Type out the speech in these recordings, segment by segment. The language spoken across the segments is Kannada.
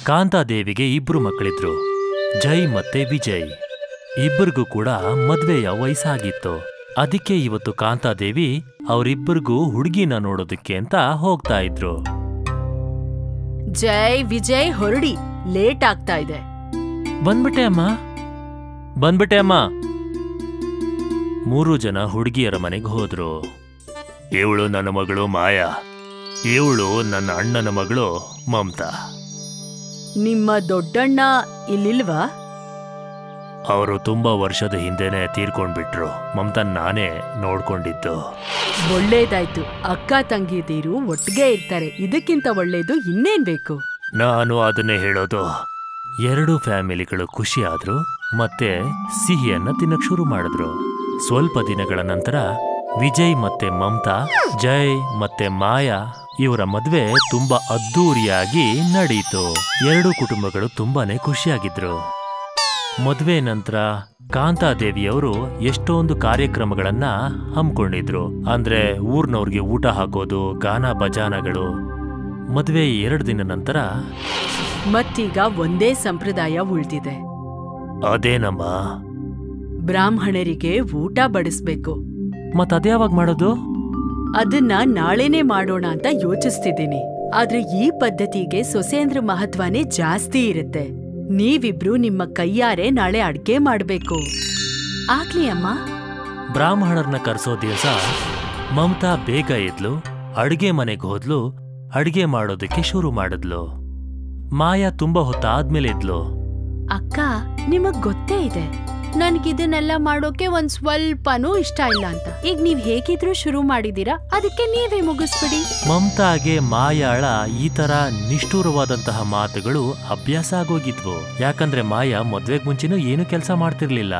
ಕಾಂತಾದೇವಿಗೆ ಇಬ್ರು ಮಕ್ಕಳಿದ್ರು ಜೈ ಮತ್ತೆ ವಿಜಯ್ ಇಬ್ಬರಿಗೂ ಕೂಡ ಮದ್ವೆಯ ವಯಸ್ಸಾಗಿತ್ತು ಅದಕ್ಕೆ ಇವತ್ತು ಕಾಂತಾದೇವಿ ಅವರಿಬ್ಬರಿಗೂ ಹುಡುಗಿನ ನೋಡೋದಕ್ಕೆ ಅಂತ ಹೋಗ್ತಾ ಇದ್ರು ಜೈ ವಿಜಯ್ ಹೊರಡಿ ಲೇಟ್ ಆಗ್ತಾ ಇದೆ ಬಂದ್ಬಿಟ್ಟೆ ಅಮ್ಮ ಬಂದ್ಬಿಟ್ಟೆ ಅಮ್ಮ ಮೂರು ಜನ ಹುಡುಗಿಯರ ಮನೆಗೆ ಹೋದ್ರು ಇವಳು ನನ್ನ ಮಗಳು ಮಾಯಾ ಇವಳು ನನ್ನ ಅಣ್ಣನ ಮಗಳು ಮಮತಾ ನಿಮ್ಮ ದೊಡ್ಡಣ್ಣ ಇಲ್ಲಿಲ್ವಾ ಅವರು ತುಂಬಾ ವರ್ಷದ ಹಿಂದೆನೆ ತೀರ್ಕೊಂಡ್ಬಿಟ್ರು ಮಮತಾ ನಾನೇ ನೋಡ್ಕೊಂಡಿದ್ದು ಒಳ್ಳೇದಾಯ್ತು ಅಕ್ಕ ತಂಗಿದೀರು ಒಟ್ಟಿಗೆ ಇರ್ತಾರೆ ಇದಕ್ಕಿಂತ ಒಳ್ಳೇದು ಇನ್ನೇನ್ ಬೇಕು ನಾನು ಅದನ್ನೇ ಹೇಳೋದು ಎರಡು ಫ್ಯಾಮಿಲಿಗಳು ಖುಷಿ ಆದ್ರು ಮತ್ತೆ ಸಿಹಿಯನ್ನ ತಿನ್ನಕ್ ಶುರು ಮಾಡಿದ್ರು ಸ್ವಲ್ಪ ದಿನಗಳ ನಂತರ ವಿಜಯ್ ಮತ್ತೆ ಮಮತಾ ಜಯ್ ಮತ್ತೆ ಮಾಯಾ ಇವರ ಮದ್ವೆ ತುಂಬಾ ಅದ್ದೂರಿಯಾಗಿ ನಡೀತು ಎರಡು ಕುಟುಂಬಗಳು ತುಂಬಾನೇ ಖುಷಿಯಾಗಿದ್ರು ಮದ್ವೆ ನಂತರ ಕಾಂತಾದೇವಿಯವರು ಎಷ್ಟೊಂದು ಕಾರ್ಯಕ್ರಮಗಳನ್ನ ಹಮ್ಮಿಕೊಂಡಿದ್ರು ಅಂದ್ರೆ ಊರ್ನವ್ರಿಗೆ ಊಟ ಹಾಕೋದು ಗಾನ ಭಜಾನಗಳು ಮದ್ವೆ ಎರಡು ದಿನ ನಂತರ ಮತ್ತೀಗ ಒಂದೇ ಸಂಪ್ರದಾಯ ಉಳ್ದಿದೆ ಅದೇನಮ್ಮ ಬ್ರಾಹ್ಮಣರಿಗೆ ಊಟ ಬಡಿಸ್ಬೇಕು ಮತ್ ಅದ್ಯಾವಾಗ ಮಾಡೋದು ಅದನ್ನ ನಾಳೆನೇ ಮಾಡೋಣ ಅಂತ ಯೋಚಿಸ್ತಿದ್ದೀನಿ ಆದ್ರೆ ಈ ಪದ್ಧತಿಗೆ ಸೊಸೇಂದ್ರ ಮಹತ್ವನೇ ಜಾಸ್ತಿ ಇರುತ್ತೆ ನೀವಿಬ್ರು ನಿಮ್ಮ ಕೈಯಾರೆ ನಾಳೆ ಅಡ್ಗೆ ಮಾಡ್ಬೇಕು ಆಗ್ಲಿ ಅಮ್ಮ ಬ್ರಾಹ್ಮಣರನ್ನ ಕರೆಸೋ ದಿವಸ ಮಮತಾ ಬೇಗ ಎದ್ಲು ಅಡ್ಗೆ ಮನೆಗೆ ಹೋದ್ಲು ಅಡ್ಗೆ ಮಾಡೋದಕ್ಕೆ ಶುರು ಮಾಡಿದ್ಲು ಮಾಯಾ ತುಂಬಾ ಹೊತ್ತಾದ್ಮೇಲೆ ಇದ್ಲು ಅಕ್ಕ ನಿಮಗ್ ಗೊತ್ತೇ ಇದೆ ನನ್ಗಿದನ್ನೆಲ್ಲ ಮಾಡೋಕೆ ಒಂದ್ ಸ್ವಲ್ಪನೂ ಇಷ್ಟ ಇಲ್ಲ ಅಂತ ಈಗ ನೀವ್ ಹೇಗಿದ್ರು ಶುರು ಮಾಡಿದೀರಾ ಅದಕ್ಕೆ ನೀವೇ ಮುಗಿಸ್ಬಿಡಿ ಮಮತಾಗೆ ಮಾಯಾಳ ಈ ತರ ನಿಷ್ಠುರವಾದಂತಹ ಮಾತುಗಳು ಅಭ್ಯಾಸ ಆಗೋಗಿದ್ವು ಯಾಕಂದ್ರೆ ಮಾಯಾ ಮದ್ವೆಗ್ ಮುಂಚೆನೂ ಏನು ಕೆಲಸ ಮಾಡ್ತಿರ್ಲಿಲ್ಲ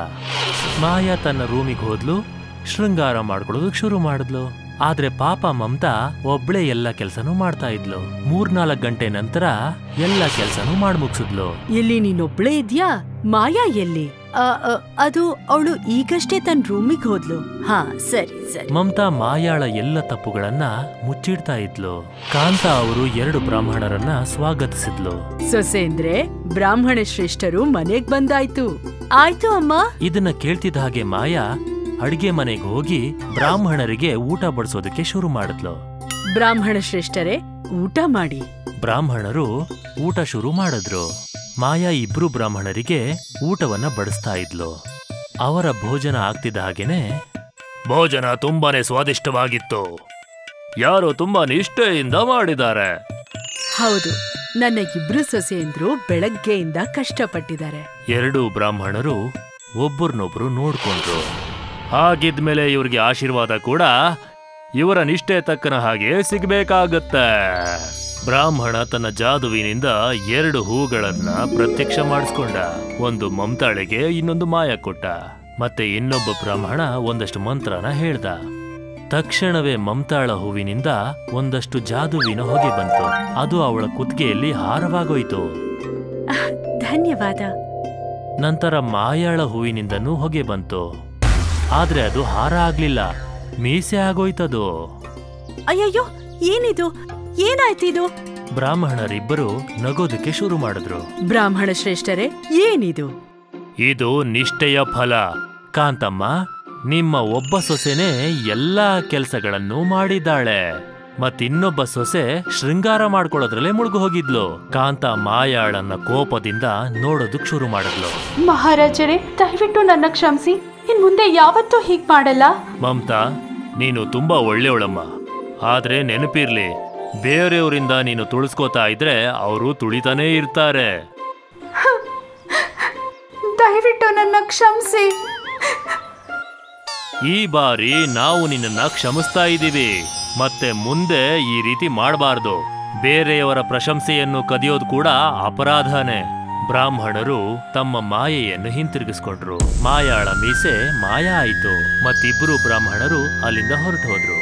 ಮಾಯಾ ತನ್ನ ರೂಮಿಗೆ ಹೋದ್ಲು ಶೃಂಗಾರ ಮಾಡ್ಕೊಳ್ಳೋದಕ್ ಶುರು ಮಾಡಿದ್ಲು ಆದ್ರೆ ಪಾಪ ಮಮತಾ ಒಬ್ಳೆ ಎಲ್ಲ ಕೆಲ್ಸನೂ ಮಾಡ್ತಾ ಇದ್ಲು ಮೂರ್ನಾಲ್ಕು ಗಂಟೆ ನಂತರ ಎಲ್ಲ ಕೆಲ್ಸನೂ ಮಾಡ್ ಮುಗ್ಸಿದ್ಲು ಇಲ್ಲಿ ನೀನೊಬ್ಳೇ ಇದ್ಯಾ ಮಾಯಾ ಎಲ್ಲಿ ಆ, ಆ, ಅದು ಅವಳು ಈಗಷ್ಟೇ ತನ್ನ ರೂಮಿಗೆ ಹೋದ್ಲು ಹಾ ಸರಿ ಸರಿ ಮಮತಾ ಮಾಯಾಳ ಎಲ್ಲ ತಪ್ಪುಗಳನ್ನ ಮುಚ್ಚಿಡ್ತಾ ಇದ್ಲು ಕಾಂತ ಅವರು ಎರಡು ಬ್ರಾಹ್ಮಣರನ್ನ ಸ್ವಾಗತಿಸಿದ್ಲು ಸೊಸೇಂದ್ರೆ ಬ್ರಾಹ್ಮಣ ಶ್ರೇಷ್ಠರು ಮನೆಗ್ ಬಂದಾಯ್ತು ಆಯ್ತು ಅಮ್ಮ ಇದನ್ನ ಕೇಳ್ತಿದ್ದ ಹಾಗೆ ಮಾಯಾ ಅಡ್ಗೆ ಮನೆಗೆ ಹೋಗಿ ಬ್ರಾಹ್ಮಣರಿಗೆ ಊಟ ಬಡಿಸೋದಕ್ಕೆ ಶುರು ಮಾಡಿದ್ಲು ಬ್ರಾಹ್ಮಣ ಶ್ರೇಷ್ಠರೇ ಊಟ ಮಾಡಿ ಬ್ರಾಹ್ಮಣರು ಊಟ ಶುರು ಮಾಡಿದ್ರು ಮಾಯಾ ಇಬ್ರು ಬ್ರಾಹ್ಮಣರಿಗೆ ಊಟವನ್ನ ಬಡಿಸ್ತಾ ಇದ್ಲು ಅವರ ಭೋಜನ ಆಗ್ತಿದ್ದ ಹಾಗೇನೆ ಭೋಜನ ತುಂಬಾನೇ ಸ್ವಾದಿಷ್ಟವಾಗಿತ್ತು ಯಾರು ತುಂಬಾ ನಿಷ್ಠೆಯಿಂದ ಮಾಡಿದ್ದಾರೆ ಹೌದು ನನ್ನ ಇಬ್ರು ಸೊಸೆಯಂದ್ರು ಬೆಳಗ್ಗೆಯಿಂದ ಕಷ್ಟಪಟ್ಟಿದ್ದಾರೆ ಎರಡೂ ಬ್ರಾಹ್ಮಣರು ಒಬ್ಬರನ್ನೊಬ್ರು ನೋಡ್ಕೊಂಡ್ರು ಹಾಗಿದ್ಮೇಲೆ ಇವ್ರಿಗೆ ಆಶೀರ್ವಾದ ಕೂಡ ಇವರ ನಿಷ್ಠೆ ತಕ್ಕನ ಹಾಗೆ ಸಿಗ್ಬೇಕಾಗತ್ತೆ ಬ್ರಾಹ್ಮಣ ತನ್ನ ಜಾದುವಿನಿಂದ ಎರಡು ಹೂಗಳನ್ನ ಪ್ರತ್ಯಕ್ಷ ಮಾಡಿಸ್ಕೊಂಡ ಒಂದು ಮಮತಾಳಿಗೆ ಇನ್ನೊಂದು ಮಾಯ ಕೊಟ್ಟ ಮತ್ತೆ ಇನ್ನೊಬ್ಬ ಬ್ರಾಹ್ಮಣ ಒಂದಷ್ಟು ಮಂತ್ರನ ಹೇಳ್ದ ತಕ್ಷಣವೇ ಮಮತಾಳ ಹೂವಿನಿಂದ ಒಂದಷ್ಟು ಜಾದುವಿನ ಹೊಗೆ ಬಂತು ಅದು ಅವಳ ಕುತ್ತಿಗೆಯಲ್ಲಿ ಹಾರವಾಗೋಯ್ತು ಧನ್ಯವಾದ ನಂತರ ಮಾಯಾಳ ಹೂವಿನಿಂದನೂ ಹೊಗೆ ಬಂತು ಆದ್ರೆ ಅದು ಹಾರ ಆಗ್ಲಿಲ್ಲ ಮೀಸೆ ಆಗೋಯ್ತದು ಅಯ್ಯಯ್ಯೋ ಏನಿದು ಏನಾಯ್ತಿದು ಬ್ರಾಹ್ಮಣರಿಬ್ಬರು ನಗೋದಕ್ಕೆ ಶುರು ಮಾಡಿದ್ರು ಬ್ರಾಹ್ಮಣ ಶ್ರೇಷ್ಠರೇ ಏನಿದು ಇದು ನಿಷ್ಠೆಯ ಫಲ ಕಾಂತಮ್ಮ ನಿಮ್ಮ ಒಬ್ಬ ಸೊಸೆನೇ ಎಲ್ಲಾ ಕೆಲಸಗಳನ್ನು ಮಾಡಿದ್ದಾಳೆ ಮತ್ತಿನ್ನೊಬ್ಬ ಸೊಸೆ ಶೃಂಗಾರ ಮಾಡ್ಕೊಳ್ಳೋದ್ರಲ್ಲೇ ಮುಳುಗು ಹೋಗಿದ್ಲು ಕಾಂತ ಮಾಯಾಳನ್ನ ಕೋಪದಿಂದ ನೋಡೋದಕ್ ಶುರು ಮಾಡಿದ್ಲು ಮಹಾರಾಜರೇ ದಯವಿಟ್ಟು ನನ್ನ ಕ್ಷಮಿಸಿ ಇನ್ ಮುಂದೆ ಯಾವತ್ತೂ ಹೀಗ್ ಮಾಡಲ್ಲ ಮಮತಾ ನೀನು ತುಂಬಾ ಒಳ್ಳೆಯವಳಮ್ಮ ಆದ್ರೆ ನೆನಪಿರ್ಲಿ ಬೇರೆಯವರಿಂದ ನೀನು ತುಳಿಸ್ಕೋತಾ ಇದ್ರೆ ಅವರು ತುಳಿತಾನೇ ಇರ್ತಾರೆ ದಯವಿಟ್ಟು ನನ್ನ ಕ್ಷಮಿಸಿ ಈ ಬಾರಿ ನಾವು ನಿನ್ನನ್ನ ಕ್ಷಮಿಸ್ತಾ ಇದ್ದೀವಿ ಮತ್ತೆ ಮುಂದೆ ಈ ರೀತಿ ಮಾಡಬಾರ್ದು ಬೇರೆಯವರ ಪ್ರಶಂಸೆಯನ್ನು ಕದಿಯೋದು ಕೂಡ ಅಪರಾಧನೇ ಬ್ರಾಹ್ಮಣರು ತಮ್ಮ ಮಾಯೆಯನ್ನು ಹಿಂತಿರುಗಿಸ್ಕೊಂಡ್ರು ಮಾಯಾಳ ಮೀಸೆ ಮಾಯ ಆಯಿತು ಮತ್ತಿಬ್ಬರು ಬ್ರಾಹ್ಮಣರು ಅಲ್ಲಿಂದ ಹೊರಟು ಹೋದ್ರು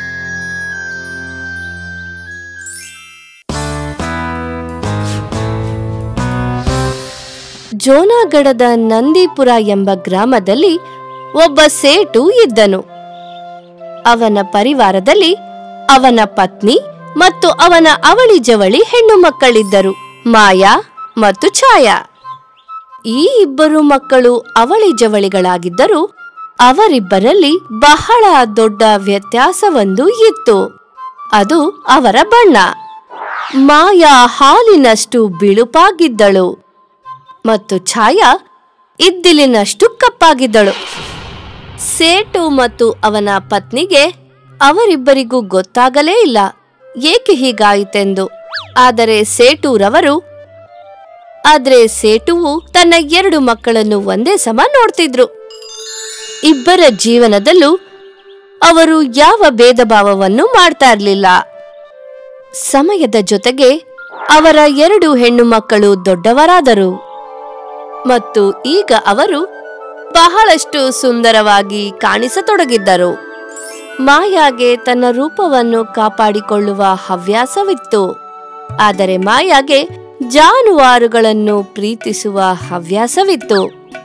ಜೋನಾಗಢದ ನಂದೀಪುರ ಎಂಬ ಗ್ರಾಮದಲ್ಲಿ ಒಬ್ಬ ಸೇಟು ಇದ್ದನು ಅವನ ಪರಿವಾರದಲ್ಲಿ ಅವನ ಪತ್ನಿ ಮತ್ತು ಅವನ ಅವಳಿ ಜವಳಿ ಹೆಣ್ಣು ಮಕ್ಕಳಿದ್ದರು ಮಾಯಾ ಮತ್ತು ಛಾಯಾ ಈ ಇಬ್ಬರು ಮಕ್ಕಳು ಅವಳಿ ಜವಳಿಗಳಾಗಿದ್ದರೂ ಅವರಿಬ್ಬರಲ್ಲಿ ಬಹಳ ದೊಡ್ಡ ವ್ಯತ್ಯಾಸವೊಂದು ಇತ್ತು ಅದು ಅವರ ಬಣ್ಣ ಮಾಯಾ ಹಾಲಿನಷ್ಟು ಬಿಳುಪಾಗಿದ್ದಳು ಮತ್ತು ಛಾಯಾ ಇದ್ದಿಲಿನಷ್ಟು ಕಪ್ಪಾಗಿದ್ದಳು ಸೇಟು ಮತ್ತು ಅವನ ಪತ್ನಿಗೆ ಅವರಿಬ್ಬರಿಗೂ ಗೊತ್ತಾಗಲೇ ಇಲ್ಲ ಏಕೆ ಹೀಗಾಯಿತೆಂದು ಆದರೆ ಸೇಟೂರವರು ಆದ್ರೆ ಸೇಟುವು ತನ್ನ ಎರಡು ಮಕ್ಕಳನ್ನು ಒಂದೇ ಸಮ ನೋಡ್ತಿದ್ರು ಇಬ್ಬರ ಜೀವನದಲ್ಲೂ ಅವರು ಯಾವ ಭೇದ ಭಾವವನ್ನು ಮಾಡ್ತಾ ಇರಲಿಲ್ಲ ಸಮಯದ ಜೊತೆಗೆ ಅವರ ಎರಡು ಹೆಣ್ಣು ಮಕ್ಕಳು ದೊಡ್ಡವರಾದರು ಮತ್ತು ಈಗ ಅವರು ಬಹಳಷ್ಟು ಸುಂದರವಾಗಿ ಕಾಣಿಸತೊಡಗಿದ್ದರು ಮಾಯಾಗೆ ತನ್ನ ರೂಪವನ್ನು ಕಾಪಾಡಿಕೊಳ್ಳುವ ಹವ್ಯಾಸವಿತ್ತು ಆದರೆ ಮಾಯಾಗೆ ಜಾನುವಾರುಗಳನ್ನು ಪ್ರೀತಿಸುವ ಹವ್ಯಾಸವಿತ್ತು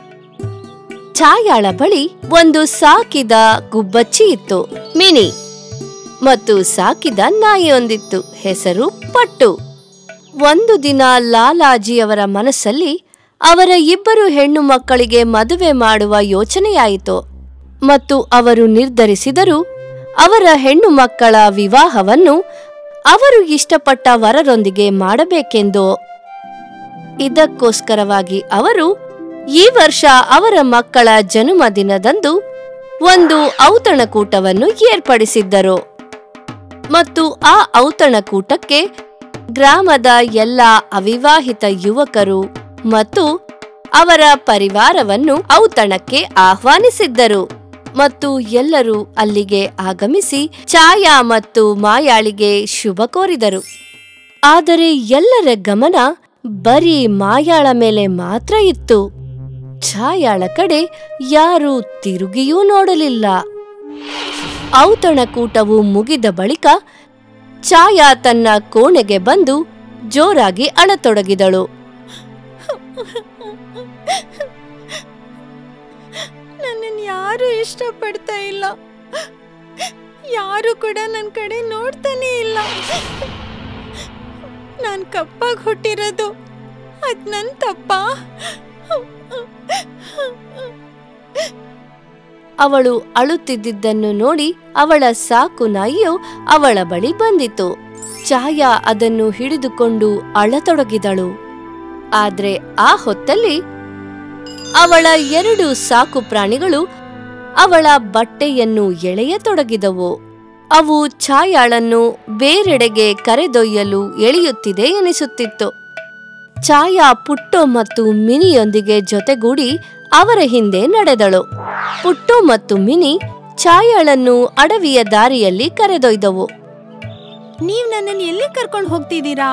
ಛಾಯಾಳ ಬಳಿ ಒಂದು ಸಾಕಿದ ಗುಬ್ಬಚ್ಚಿ ಇತ್ತು ಮಿನಿ ಮತ್ತು ಸಾಕಿದ ನಾಯಿಯೊಂದಿತ್ತು ಹೆಸರು ಪಟ್ಟು ಒಂದು ದಿನ ಲಾಲಾಜಿಯವರ ಮನಸ್ಸಲ್ಲಿ ಅವರ ಇಬ್ಬರು ಹೆಣ್ಣು ಮಕ್ಕಳಿಗೆ ಮದುವೆ ಮಾಡುವ ಯೋಚನೆಯಾಯಿತು ಮತ್ತು ಅವರು ನಿರ್ಧರಿಸಿದರು ಅವರ ಹೆಣ್ಣು ಮಕ್ಕಳ ವಿವಾಹವನ್ನು ಅವರು ಇಷ್ಟಪಟ್ಟ ವರರೊಂದಿಗೆ ಮಾಡಬೇಕೆಂದು ಇದಕ್ಕೋಸ್ಕರವಾಗಿ ಅವರು ಈ ವರ್ಷ ಅವರ ಮಕ್ಕಳ ಜನ್ಮದಿನದಂದು ಒಂದು ಔತಣಕೂಟವನ್ನು ಏರ್ಪಡಿಸಿದ್ದರು ಮತ್ತು ಆ ಔತಣಕೂಟಕ್ಕೆ ಗ್ರಾಮದ ಎಲ್ಲ ಅವಿವಾಹಿತ ಯುವಕರು ಮತ್ತು ಅವರ ಪರಿವಾರವನ್ನು ಔತಣಕ್ಕೆ ಆಹ್ವಾನಿಸಿದ್ದರು ಮತ್ತು ಎಲ್ಲರೂ ಅಲ್ಲಿಗೆ ಆಗಮಿಸಿ ಛಾಯಾ ಮತ್ತು ಮಾಯಾಳಿಗೆ ಶುಭ ಕೋರಿದರು ಆದರೆ ಎಲ್ಲರ ಗಮನ ಬರೀ ಮಾಯಾಳ ಮೇಲೆ ಮಾತ್ರ ಇತ್ತು ಛಾಯಾಳ ಕಡೆ ಯಾರೂ ತಿರುಗಿಯೂ ನೋಡಲಿಲ್ಲ ಔತಣಕೂಟವು ಮುಗಿದ ಬಳಿಕ ಛಾಯಾ ತನ್ನ ಕೋಣೆಗೆ ಬಂದು ಜೋರಾಗಿ ಅಳತೊಡಗಿದಳು ನನ್ನನ್ನು ಯಾರು ಇಷ್ಟಪಡ್ತಾ ಇಲ್ಲ ಯಾರು ಕೂಡ ನನ್ನ ಕಡೆ ನೋಡ್ತಾನೆ ಇಲ್ಲ ನಾನು ಕಪ್ಪಾಗಿ ಹುಟ್ಟಿರೋದು ಅದ್ ನನ್ ತಪ್ಪಾ ಅವಳು ಅಳುತ್ತಿದ್ದುದನ್ನು ನೋಡಿ ಅವಳ ಸಾಕು ನಾಯಿಯು ಅವಳ ಬಳಿ ಬಂದಿತು ಛಾಯಾ ಅದನ್ನು ಹಿಡಿದುಕೊಂಡು ಅಳತೊಡಗಿದಳು ಆದ್ರೆ ಆ ಹೊತ್ತಲ್ಲಿ ಅವಳ ಎರಡು ಸಾಕು ಪ್ರಾಣಿಗಳು ಅವಳ ಬಟ್ಟೆಯನ್ನು ಎಳೆಯತೊಡಗಿದವು ಅವು ಛಾಯಾಳನ್ನು ಬೇರೆಡೆಗೆ ಕರೆದೊಯ್ಯಲು ಎಳೆಯುತ್ತಿದೆ ಎನಿಸುತ್ತಿತ್ತು ಛಾಯಾ ಪುಟ್ಟೋ ಮತ್ತು ಮಿನಿಯೊಂದಿಗೆ ಜೊತೆಗೂಡಿ ಅವರ ಹಿಂದೆ ನಡೆದಳು ಪುಟ್ಟು ಮತ್ತು ಮಿನಿ ಛಾಯಾಳನ್ನು ಅಡವಿಯ ದಾರಿಯಲ್ಲಿ ಕರೆದೊಯ್ದವು ನೀವ್ ನನ್ನನ್ನು ಎಲ್ಲಿ ಕರ್ಕೊಂಡು ಹೋಗ್ತಿದ್ದೀರಾ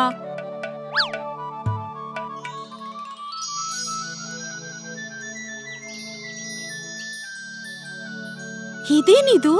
ಇದೇನಿದು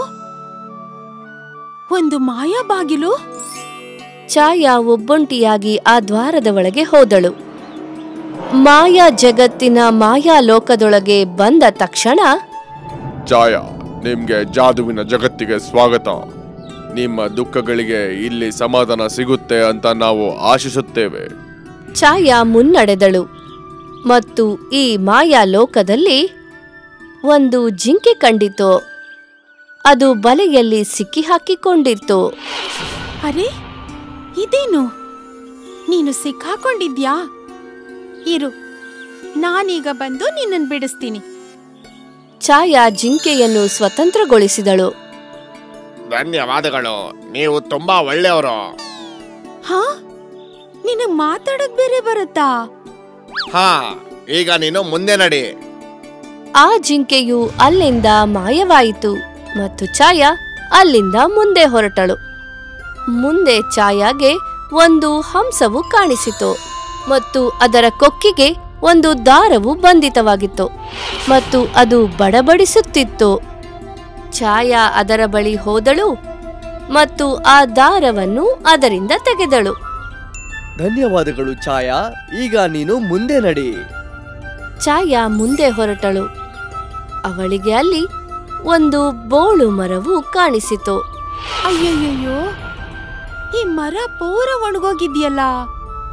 ಒಂದು ಮಾಯಾ ಬಾಗಿಲು ಛಾಯಾ ಒಬ್ಬೊಂಟಿಯಾಗಿ ಆ ದ್ವಾರದ ಒಳಗೆ ಹೋದಳು ಮಾಯಾ ಜಗತ್ತಿನ ಮಾಯಾ ಲೋಕದೊಳಗೆ ಬಂದ ತಕ್ಷಣ ಛಾಯಾ ನಿಮ್ಗೆ ಜಾದುವಿನ ಜಗತ್ತಿಗೆ ಸ್ವಾಗತ ನಿಮ್ಮ ದುಃಖಗಳಿಗೆ ಇಲ್ಲಿ ಸಮಾಧಾನ ಸಿಗುತ್ತೆ ಅಂತ ನಾವು ಆಶಿಸುತ್ತೇವೆ ಛಾಯಾ ಮುನ್ನಡೆದಳು ಮತ್ತು ಈ ಮಾಯಾ ಲೋಕದಲ್ಲಿ ಒಂದು ಜಿಂಕೆ ಕಂಡಿತು ಅದು ಬಲೆಯಲ್ಲಿ ಸಿಕ್ಕಿ ಹಾಕಿಕೊಂಡಿತ್ತು ಅರೆ ಇದೇನು ನೀನು ಸಿಕ್ಕಾಕೊಂಡಿದ್ಯಾ ಇರು ನಾನೀಗ ಬಂದು ನಿನ್ನನ್ನು ಬಿಡಿಸ್ತೀನಿ ಛಾಯಾ ಜಿಂಕೆಯನ್ನು ಸ್ವತಂತ್ರಗೊಳಿಸಿದಳು ಧನ್ಯವಾದಗಳು ನೀವು ತುಂಬಾ ಒಳ್ಳೆಯವರು ಹಾ ನಿನಗ್ ಮಾತಾಡಕ್ ಬೇರೆ ಬರುತ್ತಾ ಹಾ ಈಗ ನೀನು ಮುಂದೆ ನಡಿ ಆ ಜಿಂಕೆಯು ಅಲ್ಲಿಂದ ಮಾಯವಾಯಿತು ಮತ್ತು ಛಾಯಾ ಅಲ್ಲಿಂದ ಮುಂದೆ ಹೊರಟಳು ಮುಂದೆ ಛಾಯಾಗೆ ಒಂದು ಹಂಸವು ಕಾಣಿಸಿತು ಮತ್ತು ಅದರ ಕೊಕ್ಕಿಗೆ ಒಂದು ದಾರವು ಬಂಧಿತವಾಗಿತ್ತು ಮತ್ತು ಅದು ಬಡಬಡಿಸುತ್ತಿತ್ತು ಛಾಯಾ ಅದರ ಬಳಿ ಹೋದಳು ಮತ್ತು ಆ ದಾರವನ್ನು ಅದರಿಂದ ತೆಗೆದಳು ಧನ್ಯವಾದಗಳು ಛಾಯಾ ಈಗ ನೀನು ಮುಂದೆ ನಡಿ ಛಾಯಾ ಮುಂದೆ ಹೊರಟಳು ಅವಳಿಗೆ ಅಲ್ಲಿ ಒಂದು ಬೋಳು ಮರವು ಕಾಣಿಸಿತು ಅಯ್ಯಯ್ಯಯ್ಯೋ ಈ ಮರ ಪೂರ ಒಣಗೋಗಿದ್ಯಲ್ಲ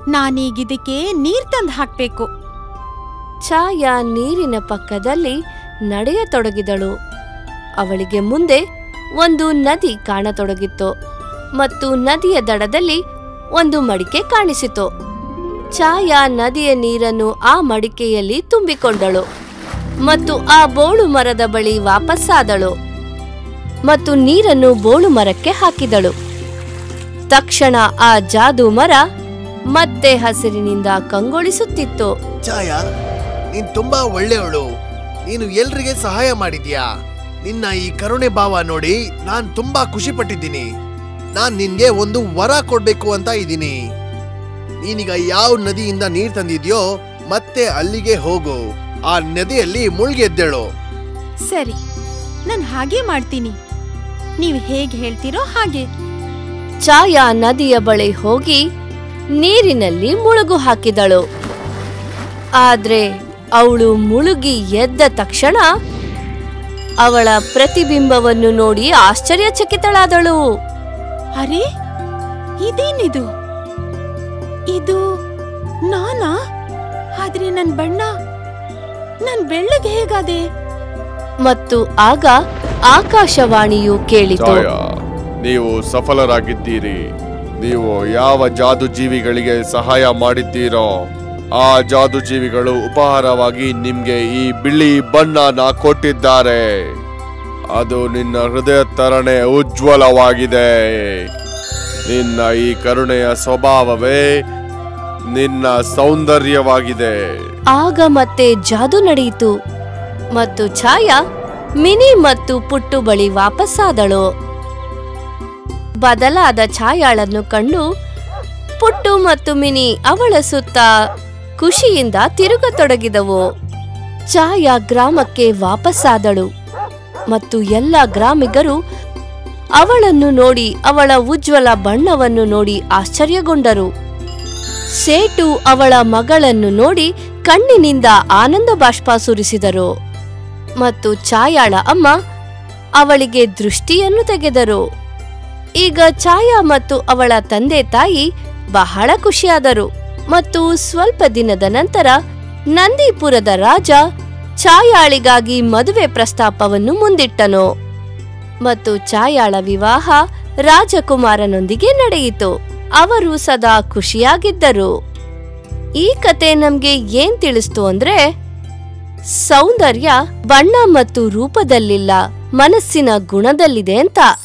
ನಾನೀಗ ಇದಕ್ಕೆ ನೀರ್ ತಂದು ಹಾಕ್ಬೇಕು ಛಾಯಾ ನೀರಿನ ಪಕ್ಕದಲ್ಲಿ ನಡೆಯತೊಡಗಿದಳು ಅವಳಿಗೆ ಮುಂದೆ ಒಂದು ನದಿ ಕಾಣತೊಡಗಿತ್ತು ಮತ್ತು ನದಿಯ ದಡದಲ್ಲಿ ಒಂದು ಮಡಿಕೆ ಕಾಣಿಸಿತು ಛಾಯಾ ನದಿಯ ನೀರನ್ನು ಆ ಮಡಿಕೆಯಲ್ಲಿ ತುಂಬಿಕೊಂಡಳು ಮತ್ತು ಆ ಬೋಳು ಮರದ ಬಳಿ ವಾಪಸ್ಸಾದಳು ಮತ್ತು ನೀರನ್ನು ಬೋಳು ಮರಕ್ಕೆ ಹಾಕಿದಳು ತಕ್ಷಣ ಆ ಜಾದು ಮರ ಮತ್ತೆ ಹಸಿರಿನಿಂದ ಕಂಗೊಳಿಸುತ್ತಿತ್ತು ಛಾಯಾ ನೀನ್ ತುಂಬಾ ಒಳ್ಳೆಯವಳು ನೀನು ಎಲ್ರಿಗೆ ಸಹಾಯ ಮಾಡಿದ್ಯಾ ನಿನ್ನ ಈ ಕರುಣೆ ಭಾವ ನೋಡಿ ನಾನ್ ತುಂಬಾ ಖುಷಿ ಪಟ್ಟಿದ್ದೀನಿ ನಾನ್ ನಿನ್ಗೆ ಒಂದು ವರ ಕೊಡ್ಬೇಕು ಅಂತ ಇದ್ದೀನಿ ನೀನೀಗ ಯಾವ ನದಿಯಿಂದ ನೀರ್ ತಂದಿದ್ಯೋ ಮತ್ತೆ ಅಲ್ಲಿಗೆ ಹೋಗು ಆ ನದಿಯಲ್ಲಿ ಮುಳುಗೆದ್ದೇಳು ಸರಿ ನಾನು ಹಾಗೆ ಮಾಡ್ತೀನಿ ನೀವು ಹೇಗೆ ಹೇಳ್ತೀರೋ ಹಾಗೆ ಛಾಯಾ ನದಿಯ ಬಳಿ ಹೋಗಿ ನೀರಿನಲ್ಲಿ ಮುಳುಗು ಹಾಕಿದಳು ಆದ್ರೆ ಅವಳು ಮುಳುಗಿ ಎದ್ದ ತಕ್ಷಣ ಅವಳ ಪ್ರತಿಬಿಂಬವನ್ನು ನೋಡಿ ಆಶ್ಚರ್ಯಚಕಿತಳಾದಳು ಅರೆ ಇದೇನಿದು ಇದು ನಾನಾ ಆದ್ರೆ ನನ್ ಬಣ್ಣ ನನ್ ಬೆಳ್ಳಗೆ ಹೇಗಾದೆ ಮತ್ತು ಆಗ ಆಕಾಶವಾಣಿಯು ಕೇಳಿತು ಛಾಯಾ ನೀವು ಸಫಲರಾಗಿದ್ದೀರಿ ನೀವು ಯಾವ ಜಾದು ಜೀವಿಗಳಿಗೆ ಸಹಾಯ ಮಾಡಿದ್ದೀರೋ ಆ ಜಾದು ಜೀವಿಗಳು ಉಪಹಾರವಾಗಿ ನಿಮ್ಗೆ ಈ ಬಿಳಿ ಬಣ್ಣನ ಕೊಟ್ಟಿದ್ದಾರೆ ಅದು ನಿನ್ನ ಹೃದಯ ತರಣೆ ಉಜ್ವಲವಾಗಿದೆ ನಿನ್ನ ಈ ಕರುಣೆಯ ಸ್ವಭಾವವೇ ನಿನ್ನ ಸೌಂದರ್ಯವಾಗಿದೆ ಆಗ ಮತ್ತೆ ಜಾದು ನಡೆಯಿತು ಮತ್ತು ಛಾಯಾ ಮಿನಿ ಮತ್ತು ಪುಟ್ಟು ಬಳಿ ವಾಪಸ್ಸಾದಳು ಬದಲಾದ ಛಾಯಾಳನ್ನು ಕಂಡು ಪುಟ್ಟು ಮತ್ತು ಮಿನಿ ಅವಳ ಸುತ್ತ ಖುಷಿಯಿಂದ ತಿರುಗತೊಡಗಿದವು ಛಾಯಾ ಗ್ರಾಮಕ್ಕೆ ವಾಪಸ್ಸಾದಳು ಮತ್ತು ಎಲ್ಲ ಗ್ರಾಮಿಗರು ಅವಳನ್ನು ನೋಡಿ ಅವಳ ಉಜ್ವಲ ಬಣ್ಣವನ್ನು ನೋಡಿ ಆಶ್ಚರ್ಯಗೊಂಡರು ಸೇಟು ಅವಳ ಮಗಳನ್ನು ನೋಡಿ ಕಣ್ಣಿನಿಂದ ಆನಂದ ಬಾಷ್ಪ ಸುರಿಸಿದರು ಮತ್ತು ಛಾಯಾಳ ಅಮ್ಮ ಅವಳಿಗೆ ದೃಷ್ಟಿಯನ್ನು ತೆಗೆದರು ಈಗ ಛಾಯಾ ಮತ್ತು ಅವಳ ತಂದೆ ತಾಯಿ ಬಹಳ ಖುಷಿಯಾದರು ಮತ್ತು ಸ್ವಲ್ಪ ದಿನದ ನಂತರ ನಂದೀಪುರದ ರಾಜ ಛಾಯಾಳಿಗಾಗಿ ಮದುವೆ ಪ್ರಸ್ತಾಪವನ್ನು ಮುಂದಿಟ್ಟನು ಮತ್ತು ಛಾಯಾಳ ವಿವಾಹ ರಾಜಕುಮಾರನೊಂದಿಗೆ ನಡೆಯಿತು ಅವರು ಸದಾ ಖುಷಿಯಾಗಿದ್ದರು ಈ ಕತೆ ನಮ್ಗೆ ಏನ್ ತಿಳಿಸ್ತು ಅಂದ್ರೆ ಸೌಂದರ್ಯ ಬಣ್ಣ ಮತ್ತು ರೂಪದಲ್ಲಿಲ್ಲ ಮನಸ್ಸಿನ ಗುಣದಲ್ಲಿದೆ ಅಂತ